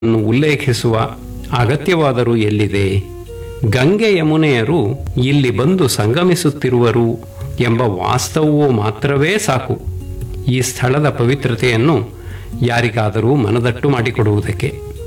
ಅನ್ನು ಉಲ್ಲೇಖಿಸುವ ಅಗತ್ಯವಾದರೂ ಎಲ್ಲಿದೆ ಗಂಗೆ ಯಮುನೆಯರು ಇಲ್ಲಿ ಬಂದು ಸಂಗಮಿಸುತ್ತಿರುವರು ಎಂಬ ವಾಸ್ತವವು ಮಾತ್ರವೇ ಸಾಕು ಈ ಸ್ಥಳದ ಪವಿತ್ರತೆಯನ್ನು ಯಾರಿಗಾದರೂ ಮನದಟ್ಟು ಮಾಡಿಕೊಡುವುದಕ್ಕೆ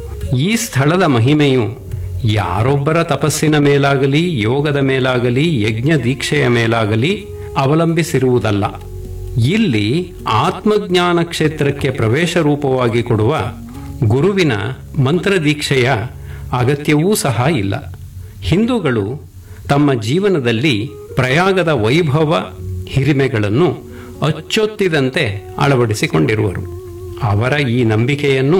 ಈ ಸ್ಥಳದ ಮಹಿಮೆಯು ಯಾರೊಬ್ಬರ ತಪಸ್ಸಿನ ಮೇಲಾಗಲಿ ಯೋಗದ ಮೇಲಾಗಲಿ ಯಜ್ಞ ದೀಕ್ಷೆಯ ಮೇಲಾಗಲಿ ಅವಲಂಬಿಸಿರುವುದಲ್ಲ ಇಲ್ಲಿ ಆತ್ಮಜ್ಞಾನ ಕ್ಷೇತ್ರಕ್ಕೆ ಪ್ರವೇಶ ರೂಪವಾಗಿ ಕೊಡುವ ಗುರುವಿನ ಮಂತ್ರದೀಕ್ಷೆಯ ಅಗತ್ಯವೂ ಸಹ ಇಲ್ಲ ಹಿಂದೂಗಳು ತಮ್ಮ ಜೀವನದಲ್ಲಿ ಪ್ರಯಾಗದ ವೈಭವ ಹಿರಿಮೆಗಳನ್ನು ಅಚ್ಚೊತ್ತಿದಂತೆ ಅಳವಡಿಸಿಕೊಂಡಿರುವರು ಅವರ ಈ ನಂಬಿಕೆಯನ್ನು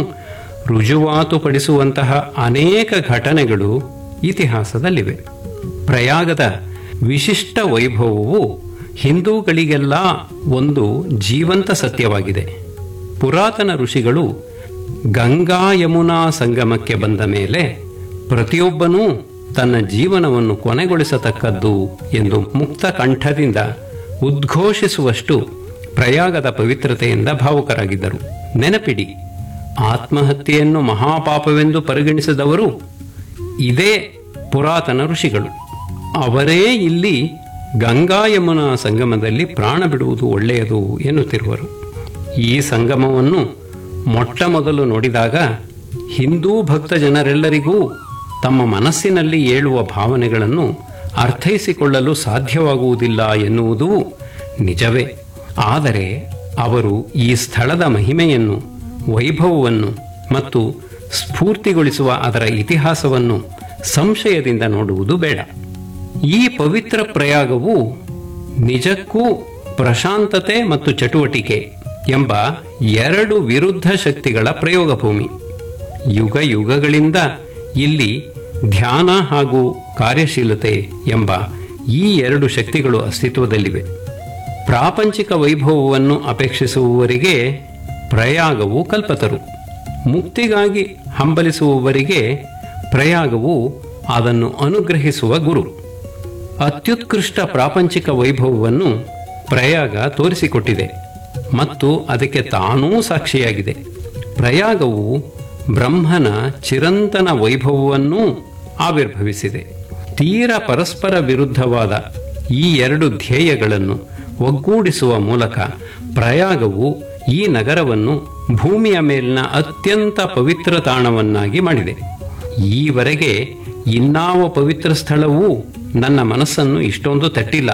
ರುಜುವಾತುಪಡಿಸುವಂತಹ ಅನೇಕ ಘಟನೆಗಳು ಇತಿಹಾಸದಲ್ಲಿವೆ ಪ್ರಯಾಗದ ವಿಶಿಷ್ಟ ವೈಭವವು ಹಿಂದೂಗಳಿಗೆಲ್ಲ ಒಂದು ಜೀವಂತ ಸತ್ಯವಾಗಿದೆ ಪುರಾತನ ಋಷಿಗಳು ಗಂಗಾ ಯಮುನಾ ಸಂಗಮಕ್ಕೆ ಬಂದ ಮೇಲೆ ಪ್ರತಿಯೊಬ್ಬನೂ ತನ್ನ ಜೀವನವನ್ನು ಕೊನೆಗೊಳಿಸತಕ್ಕದ್ದು ಎಂದು ಮುಕ್ತ ಕಂಠದಿಂದ ಉದ್ಘೋಷಿಸುವಷ್ಟು ಪ್ರಯಾಗದ ಪವಿತ್ರತೆಯಿಂದ ಭಾವುಕರಾಗಿದ್ದರು ನೆನಪಿಡಿ ಆತ್ಮಹತ್ಯೆಯನ್ನು ಮಹಾಪಾಪವೆಂದು ಪರಿಗಣಿಸಿದವರು ಇದೇ ಪುರಾತನ ಋಷಿಗಳು ಅವರೇ ಇಲ್ಲಿ ಗಂಗಾ ಯಮುನಾ ಸಂಗಮದಲ್ಲಿ ಪ್ರಾಣ ಬಿಡುವುದು ಒಳ್ಳೆಯದು ಎನ್ನುತ್ತಿರುವರು ಈ ಸಂಗಮವನ್ನು ಮೊಟ್ಟ ಮೊದಲು ನೋಡಿದಾಗ ಹಿಂದೂ ಭಕ್ತ ಜನರೆಲ್ಲರಿಗೂ ತಮ್ಮ ಮನಸ್ಸಿನಲ್ಲಿ ಏಳುವ ಭಾವನೆಗಳನ್ನು ಅರ್ಥೈಸಿಕೊಳ್ಳಲು ಸಾಧ್ಯವಾಗುವುದಿಲ್ಲ ಎನ್ನುವುದೂ ನಿಜವೇ ಆದರೆ ಅವರು ಈ ಸ್ಥಳದ ಮಹಿಮೆಯನ್ನು ವೈಭವವನ್ನು ಮತ್ತು ಸ್ಫೂರ್ತಿಗೊಳಿಸುವ ಅದರ ಇತಿಹಾಸವನ್ನು ಸಂಶಯದಿಂದ ನೋಡುವುದು ಬೇಡ ಈ ಪವಿತ್ರ ಪ್ರಯಾಗವು ನಿಜಕ್ಕೂ ಪ್ರಶಾಂತತೆ ಮತ್ತು ಚಟುವಟಿಕೆ ಎಂಬ ಎರಡು ವಿರುದ್ಧ ಶಕ್ತಿಗಳ ಪ್ರಯೋಗ ಭೂಮಿ ಯುಗ ಯುಗಗಳಿಂದ ಇಲ್ಲಿ ಧ್ಯಾನ ಹಾಗೂ ಕಾರ್ಯಶೀಲತೆ ಎಂಬ ಈ ಎರಡು ಶಕ್ತಿಗಳು ಅಸ್ತಿತ್ವದಲ್ಲಿವೆ ಪ್ರಾಪಂಚಿಕ ವೈಭವವನ್ನು ಅಪೇಕ್ಷಿಸುವವರಿಗೆ ಪ್ರಯಾಗವು ಕಲ್ಪತರು ಮುಕ್ತಿಗಾಗಿ ಹಂಬಲಿಸುವವರಿಗೆ ಪ್ರಯಾಗವು ಅದನ್ನು ಅನುಗ್ರಹಿಸುವ ಗುರು ಅತ್ಯುತ್ಕೃಷ್ಟ ಪ್ರಾಪಂಚಿಕ ವೈಭವವನ್ನು ಪ್ರಯಾಗ ತೋರಿಸಿಕೊಟ್ಟಿದೆ ಮತ್ತು ಅದಕ್ಕೆ ತಾನೂ ಸಾಕ್ಷಿಯಾಗಿದೆ ಪ್ರಯಾಗವು ಬ್ರಹ್ಮನ ಚಿರಂತನ ವೈಭವವನ್ನೂ ಆವಿರ್ಭವಿಸಿದೆ ತೀರ ಪರಸ್ಪರ ವಿರುದ್ಧವಾದ ಈ ಎರಡು ಧ್ಯೇಯಗಳನ್ನು ಒಗ್ಗೂಡಿಸುವ ಮೂಲಕ ಪ್ರಯಾಗವು ಈ ನಗರವನ್ನು ಭೂಮಿಯ ಮೇಲಿನ ಅತ್ಯಂತ ಪವಿತ್ರ ತಾಣವನ್ನಾಗಿ ಮಾಡಿದೆ ಈವರೆಗೆ ಇನ್ನಾವ ಪವಿತ್ರ ಸ್ಥಳವೂ ನನ್ನ ಮನಸ್ಸನ್ನು ಇಷ್ಟೊಂದು ತಟ್ಟಿಲ್ಲ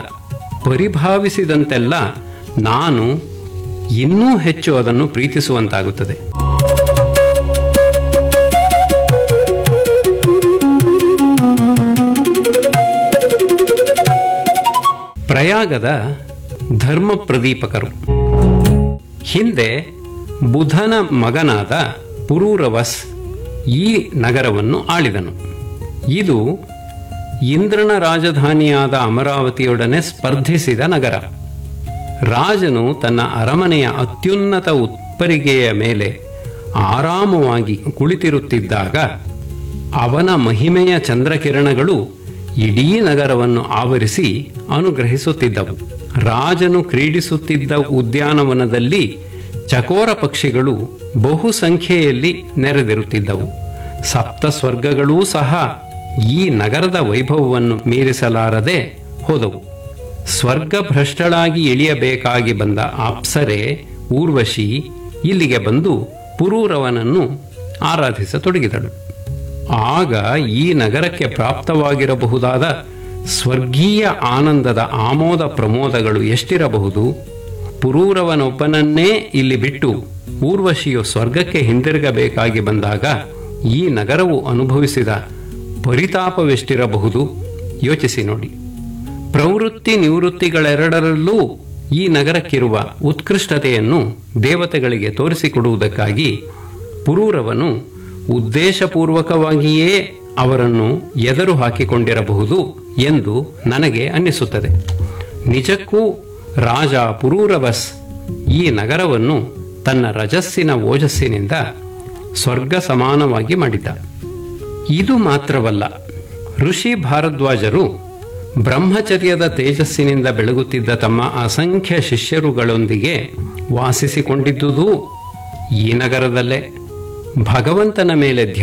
ಪರಿಭಾವಿಸಿದಂತೆಲ್ಲ ನಾನು ಇನ್ನೂ ಹೆಚ್ಚು ಅದನ್ನು ಪ್ರೀತಿಸುವಂತಾಗುತ್ತದೆ ಪ್ರಯಾಗದ ಧರ್ಮ ಪ್ರದೀಪಕರು ಹಿಂದೆ ಬುಧನ ಮಗನಾದ ಪುರೂರವಸ್ ಈ ನಗರವನ್ನು ಆಳಿದನು ಇದು ಇಂದ್ರನ ರಾಜಧಾನಿಯಾದ ಅಮರಾವತಿಯೊಡನೆ ಸ್ಪರ್ಧಿಸಿದ ನಗರ ರಾಜನು ತನ್ನ ಅರಮನೆಯ ಅತ್ಯುನ್ನತ ಉತ್ಪರಿಗೆಯ ಮೇಲೆ ಆರಾಮವಾಗಿ ಕುಳಿತಿರುತ್ತಿದ್ದಾಗ ಅವನ ಮಹಿಮೆಯ ಚಂದ್ರಕಿರಣಗಳು ಇಡೀ ನಗರವನ್ನು ಆವರಿಸಿ ಅನುಗ್ರಹಿಸುತ್ತಿದ್ದವು ರಾಜನು ಕ್ರೀಡಿಸುತ್ತಿದ್ದ ಉದ್ಯಾನವನದಲ್ಲಿ ಚಕೋರ ಪಕ್ಷಿಗಳು ಬಹು ಸಂಖ್ಯೆಯಲ್ಲಿ ನೆರೆದಿರುತ್ತಿದ್ದವು ಸಪ್ತ ಸ್ವರ್ಗಗಳೂ ಸಹ ಈ ನಗರದ ವೈಭವವನ್ನು ಮೀರಿಸಲಾರದೆ ಹೋದವು ಸ್ವರ್ಗ ಭ್ರಷ್ಟಳಾಗಿ ಇಳಿಯಬೇಕಾಗಿ ಬಂದ ಅಪ್ಸರೆ ಊರ್ವಶಿ ಇಲ್ಲಿಗೆ ಬಂದು ಪುರೂರವನನ್ನು ಆರಾಧಿಸತೊಡಗಿದಳು ಆಗ ಈ ನಗರಕ್ಕೆ ಪ್ರಾಪ್ತವಾಗಿರಬಹುದಾದ ಸ್ವರ್ಗೀಯ ಆನಂದದ ಆಮೋದ ಪ್ರಮೋದಗಳು ಎಷ್ಟಿರಬಹುದು ಪುರೂರವನೊಬ್ಬನನ್ನೇ ಇಲ್ಲಿ ಬಿಟ್ಟು ಊರ್ವಶಿಯು ಸ್ವರ್ಗಕ್ಕೆ ಹಿಂದಿರುಗಬೇಕಾಗಿ ಬಂದಾಗ ಈ ನಗರವು ಅನುಭವಿಸಿದ ಪರಿತಾಪವೆಷ್ಟಿರಬಹುದು ಯೋಚಿಸಿ ನೋಡಿ ಪ್ರವೃತ್ತಿ ನಿವೃತ್ತಿಗಳೆರಡರಲ್ಲೂ ಈ ನಗರಕ್ಕಿರುವ ಉತ್ಕೃಷ್ಟತೆಯನ್ನು ದೇವತೆಗಳಿಗೆ ತೋರಿಸಿಕೊಡುವುದಕ್ಕಾಗಿ ಪುರೂರವನು ಉದ್ದೇಶಪೂರ್ವಕವಾಗಿಯೇ ಅವರನ್ನು ಎದರು ಹಾಕಿಕೊಂಡಿರಬಹುದು ಎಂದು ನನಗೆ ಅನ್ನಿಸುತ್ತದೆ ನಿಜಕ್ಕೂ ರಾಜ ಪುರೂರವಸ್ ಈ ನಗರವನ್ನು ತನ್ನ ರಜಸ್ಸಿನ ಓಜಸ್ಸಿನಿಂದ ಸ್ವರ್ಗ ಸಮಾನವಾಗಿ ಮಾಡಿದ್ದ ಇದು ಮಾತ್ರವಲ್ಲ ಋಷಿ ಭಾರದ್ವಾಜರು ಬ್ರಹ್ಮಚರ್ಯದ ತೇಜಸ್ಸಿನಿಂದ ಬೆಳಗುತ್ತಿದ್ದ ತಮ್ಮ ಅಸಂಖ್ಯ ಶಿಷ್ಯರುಗಳೊಂದಿಗೆ ವಾಸಿಸಿಕೊಂಡಿದ್ದುದೂ ಈ ನಗರದಲ್ಲೇ ಭಗವಂತನ ಮೇಲೆ